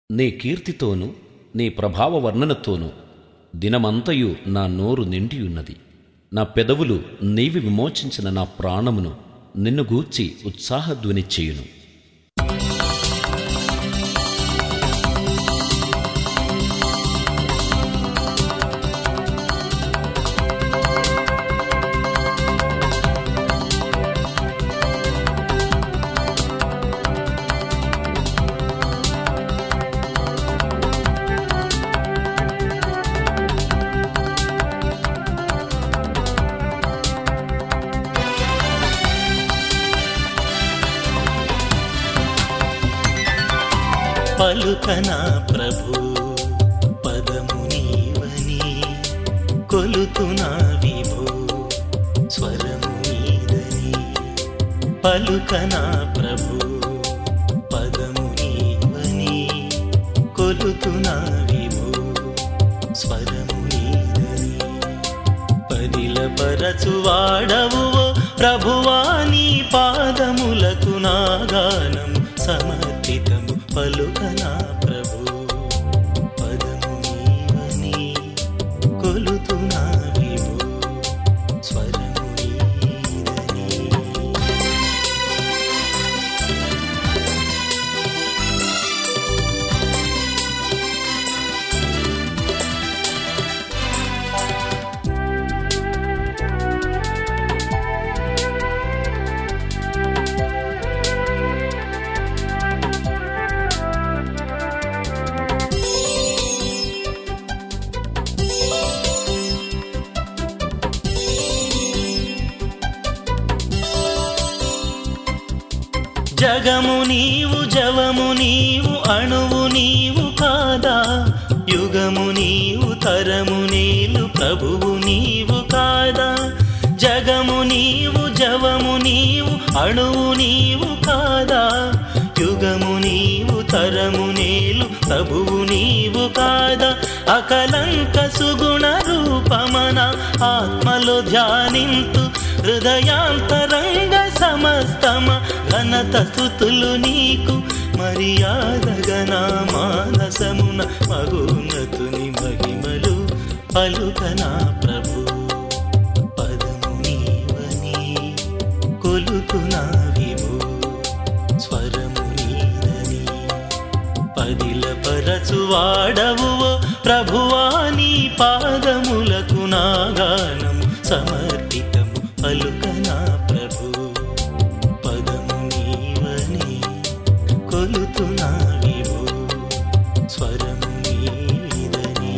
నీ కీర్తితోనూ నీ ప్రభావ వర్ణనతోనూ దినమంతయు నా నోరు నిండియున్నది నా పెదవులు నీవి విమోచించిన నా ప్రాణమును నిన్ను గూర్చి ఉత్సాహధ్వని చేయును పలుకనా ప్రభు పదము నీవని కొలుతునా విభో స్వరము నీదని పలుకనా ప్రభు పదము నీవని కొలుతునా విభో స్వరము నీదని పదిల పరచువాడవు ప్రభువా నీ పాదములకు నాగానం సమర్పితము పలుకనా ప్రభు పదము నీవని కొలుతునా విభో స్వరము నీదని జగము నీవు జవము నీవు అణువు నీవు కాదా యుగము నీవు తరము నీలు ప్రభువు నీవు కాదా జగము నీవు జవము నీవు అణువు నీవు కాదా యుగము నీవు తరము నేలు ప్రభువు నీవు కాదా అకలంక సుగుణ రూపమన ఆత్మలో ధ్యానింతు హృదయాంతరంగ సమస్తమ ఘనత స్థుతులు నీకు మర్యాదగనా మానసమున మగునతుని మహిమలు పలుకనా ప్రభు పదము నీవని కొలుతునా విభో స్వరము నీదని పదిల పరచువాడవు ప్రభువా నీ పాదములకు నాగానం సమర్పితము పలుకనా ప్రభు పదము నీవని కొలుతునా విభో స్వరము నీదని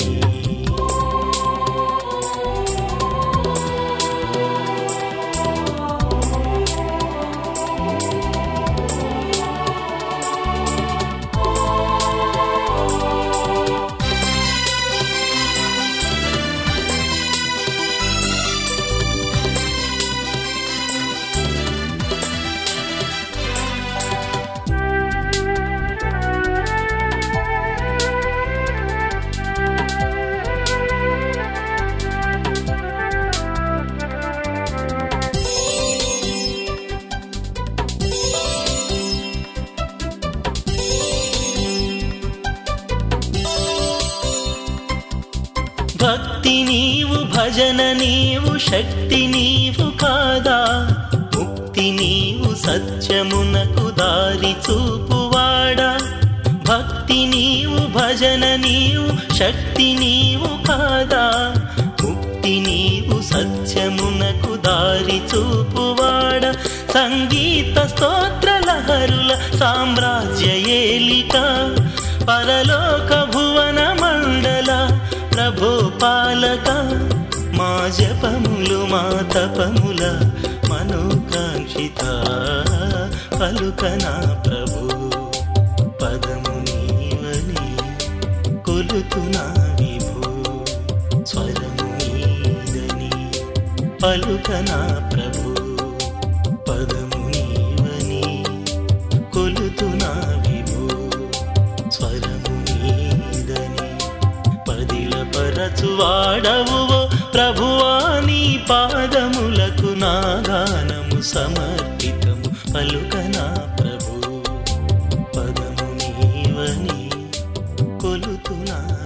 భక్తి నీవు భజన నీవు శక్తి నీవు కాదా ముక్తి నీవు సత్యమునకు దారి చూపువాడా భక్తి నీవు భజన నీవు శక్తి నీవు కాదా ముక్తి నీవు సత్యమునకు దారి చూపువాడ సంగీత స్తోత్ర లహరుల సామ్రాజ్య ఏలిక పరలోక భువన మండల ప్రభో పాలక మా జపములు మా తపముల మనోకాంక్షిత పలుకనా ప్రభు పదము నీవని కొలుతునా విభో స్వరము నీదని పలుకనా ప్రభు పదము నీవని కొలుతునా విభో స్వరము నీదని పదిల పరచువాడవు ప్రభువా నీ పాదములకు నాగానము సమర్పితము పలుకనా ప్రభు పదము నీవని కొలుతున్నా